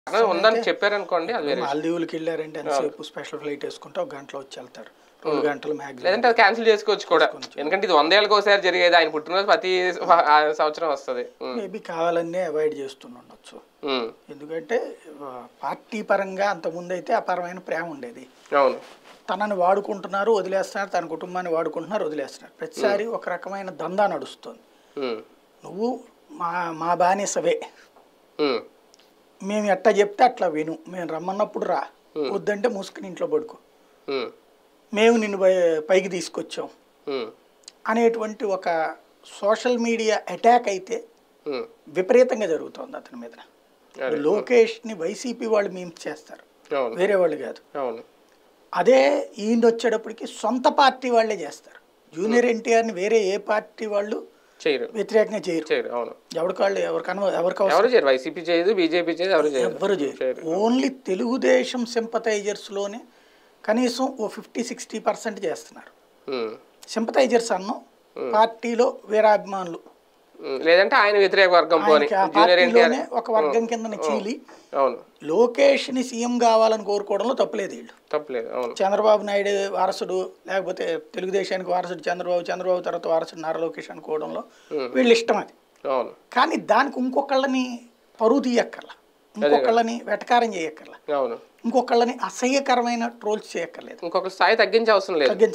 అక్కడ ఉందని చెప్పారనుకోండి అది వేరే మాల్దీవులకి వెళ్ళారంటే ఎంతసేపు స్పెషల్ ఫ్లైట్ వేసుకుంటే ఒక గంటలో వచ్చి వెళ్తారు రెండు గంటలు మ్యాక్సిమం లేదంటే అది క్యాన్సిల్ చేసుకోవచ్చు కూడా ఎందుకంటే ఇది వందేళ్ళకి ఒకసారి జరిగేది ఆయన పుట్టినరోజు ప్రతి ఆ సంవత్సరం వస్తుంది ఉమ్, మేబీ కావాలనే అవాయిడ్ చేస్తుండొచ్చు ఉమ్, ఎందుకంటే ఆ, పార్టీ పరంగా అంతకుముందు అయితే అపారమైన ప్రేమ ఉండేది అవును తనని వాడుకుంటున్నారు వదిలేస్తున్నారు తన కుటుంబాన్ని వాడుకుంటున్నారు వదిలేస్తున్నారు ప్రతిసారి ఒక రకమైన దందా నడుస్తుంది ఉమ్, నువ్వు మా మా బానిసవే ఉమ్, మేము ఎట్టా చెప్తే అట్లా విను మేము రమ్మన్నప్పుడు రా వద్దంటే మూసుకుని ఇంట్లో పడుకో ఉమ్, మేము నిన్ను పై- పైకి తీసుకొచ్చాం ఉమ్, అనేటువంటి ఒక సోషల్ మీడియా అటాక్ అయితే ఉమ్, విపరీతంగా జరుగుతోంది అతని మీద అదే. లోకేష్ని వైసీపీ వాళ్ళు మేము చేస్తారు అవును వేరే వాళ్ళు కాదు అవును అదే ఈయన వచ్చేటప్పటికి సొంత పార్టీ వాళ్ళే చేస్తారు జూనియర్ ఎన్టీఆర్ని వేరే ఏ పార్టీ వాళ్ళు చేయరు వ్యతిరేకంగా చేయరు చేయరు అవును ఎవరికి వాళ్ళు ఎవరికన్నా ఎవరికి అవసరం ఎవరు చేయరు వైసీపీ చేయదు బీజేపీ చేయదు ఎవరు చేయరు ఎవ్వరు చేయరు ఓన్లీ తెలుగుదేశం సింపతైజర్స్లోనే కనీసం ఓ ఫిఫ్టీ సిక్స్టీ పర్సెంట్ చేస్తున్నారు ఉమ్, సింపతైజర్స్ అన్నం పార్టీలో వీరాభిమానులు ఉమ్, లేదంటే ఆయన వ్యతిరేక వర్గం పోని ఆయనకి ఆ జూనియర్ ఎన్టీఆర్ పార్టీలోనే ఒక వర్గం కింద చీలి అవును లోకేష్ని సీఎం కావాలని కోరుకోవడంలో తప్పులేదు వీళ్ళు తప్పలేదు అవును చంద్రబాబు నాయుడు వారసుడు లేకపోతే తెలుగుదేశానికి వారసుడు చంద్రబాబు చంద్రబాబు తర్వాత వారసుడు నారా లోకేష్ అనుకోవడంలో వీళ్ళు ఇష్టం అది అవును కానీ దానికి ఇంకొకళ్ళని పరువు తీయక్కర్లా ఇంకొకళ్ళని వెటకారం చేయక్కర్లా అవును ఇంకొకళ్ళని అసహ్యకరమైన ట్రోల్స్ చేయక్కర్లేదు ఇంకొక స్థాయి తగ్గించే అవసరం లేదు తగ్గించ